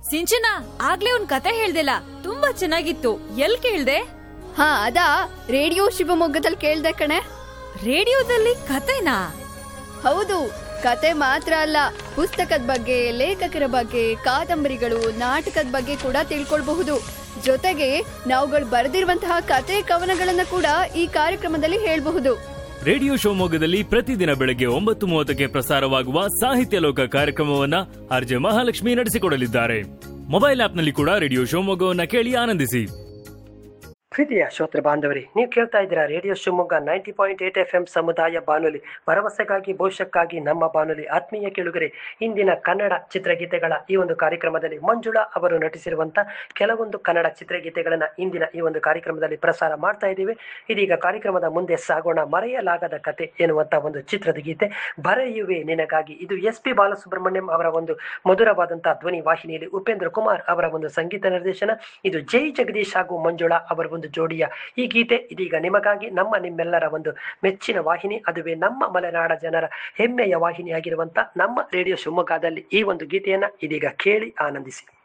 ಸಿಂಚನ ಆಗ್ಲೇ ಒಂದ್ ಕತೆ ಹೇಳ್ದಿಲ್ಲ ತುಂಬಾ ಚೆನ್ನಾಗಿತ್ತು ಎಲ್ ಕೇಳ್ದೆ ಹಾ ಅದಾ ರೇಡಿಯೋ ಶಿವಮೊಗ್ಗದಲ್ಲಿ ಕೇಳ್ದೆ ಕಣೆ ರೇಡಿಯೋದಲ್ಲಿ ಕತೆನಾ ಹೌದು ಕತೆ ಮಾತ್ರ ಅಲ್ಲ ಪುಸ್ತಕದ ಬಗ್ಗೆ ಲೇಖಕರ ಬಗ್ಗೆ ಕಾದಂಬರಿಗಳು ನಾಟಕದ ಬಗ್ಗೆ ಕೂಡ ತಿಳ್ಕೊಳ್ಬಹುದು ಜೊತೆಗೆ ನಾವುಗಳು ಬರೆದಿರುವಂತಹ ಕತೆ ಕವನಗಳನ್ನ ಕೂಡ ಈ ಕಾರ್ಯಕ್ರಮದಲ್ಲಿ ಹೇಳ್ಬಹುದು ರೇಡಿಯೋ ಶಿವಮೊಗ್ಗದಲ್ಲಿ ಪ್ರತಿದಿನ ಬೆಳಗ್ಗೆ ಒಂಬತ್ತು ಮೂವತ್ತಕ್ಕೆ ಪ್ರಸಾರವಾಗುವ ಸಾಹಿತ್ಯ ಲೋಕ ಕಾರ್ಯಕ್ರಮವನ್ನ ಆರ್ಜೆ ಮಹಾಲಕ್ಷ್ಮಿ ನಡೆಸಿಕೊಡಲಿದ್ದಾರೆ ಮೊಬೈಲ್ ಆಪ್ನಲ್ಲಿ ಕೂಡ ರೇಡಿಯೋ ಶಿವಮೊಗ್ಗವನ್ನ ಕೇಳಿ ಆನಂದಿಸಿ ಪ್ರೀತಿಯ ಶ್ರೋತೃ ಬಾಂಧವರಿ ನೀವು ಕೇಳ್ತಾ ಇದ್ದೀರಾ radio Shivamogga ninety point eight F M ಸಮುದಾಯ ಬಾನುಲಿ ಭರವಸೆಗಾಗಿ ಭವಿಷ್ಯಕ್ಕಾಗಿ ನಮ್ಮ ಬಾನುಲಿ ಆತ್ಮೀಯ ಕೇಳುಗರೆ ಇಂದಿನ ಕನ್ನಡ ಚಿತ್ರಗೀತೆಗಳ ಈ ಒಂದು ಕಾರ್ಯಕ್ರಮದಲ್ಲಿ ಮಂಜುಳಾ ಅವರು ನಟಿಸಿರುವಂಥ ಕೆಲವೊಂದು ಕನ್ನಡ ಚಿತ್ರಗೀತೆಗಳನ್ನು ಇಂದಿನ ಈ ಒಂದು ಕಾರ್ಯಕ್ರಮದಲ್ಲಿ ಪ್ರಸಾರ ಮಾಡ್ತಾ ಇದ್ದೀವಿ ಇದೀಗ ಕಾರ್ಯಕ್ರಮದ ಮುಂದೆ ಸಾಗೋಣ ಮರೆಯಲಾಗದ ಕತೆ ಎನ್ನುವಂಥ ಒಂದು ಚಿತ್ರದ ಗೀತೆ ಬರೆಯುವೆ ನಿನಗಾಗಿ ಇದು ಎಸ್ ಪಿ ಬಾಲಸುಬ್ರಹ್ಮಣ್ಯಂ ಅವರ ಒಂದು ಮಧುರವಾದಂತಹ ಧ್ವನಿ ವಾಹಿನಿಯಲ್ಲಿ ಉಪೇಂದ್ರ ಕುಮಾರ್ ಅವರ ಒಂದು ಸಂಗೀತ ನಿರ್ದೇಶನ ಇದು ಜೈ ಜಗದೀಶ್ ಹಾಗೂ ಮಂಜುಳಾ ಅವರ ಒಂದು ಜೋಡಿಯ ಈ ಗೀತೆ ಇದೀಗ ನಿಮಗಾಗಿ ನಮ್ಮ ನಿಮ್ಮೆಲ್ಲರ ಒಂದು ಮೆಚ್ಚಿನ ವಾಹಿನಿ ಅದುವೇ ನಮ್ಮ ಮಲೆನಾಡ ಜನರ ಹೆಮ್ಮೆಯ ವಾಹಿನಿಯಾಗಿರುವಂತ ನಮ್ಮ ರೇಡಿಯೋ ಶಿವಮೊಗ್ಗದಲ್ಲಿ ಈ ಒಂದು ಗೀತೆಯನ್ನ ಇದೀಗ ಕೇಳಿ ಆನಂದಿಸಿ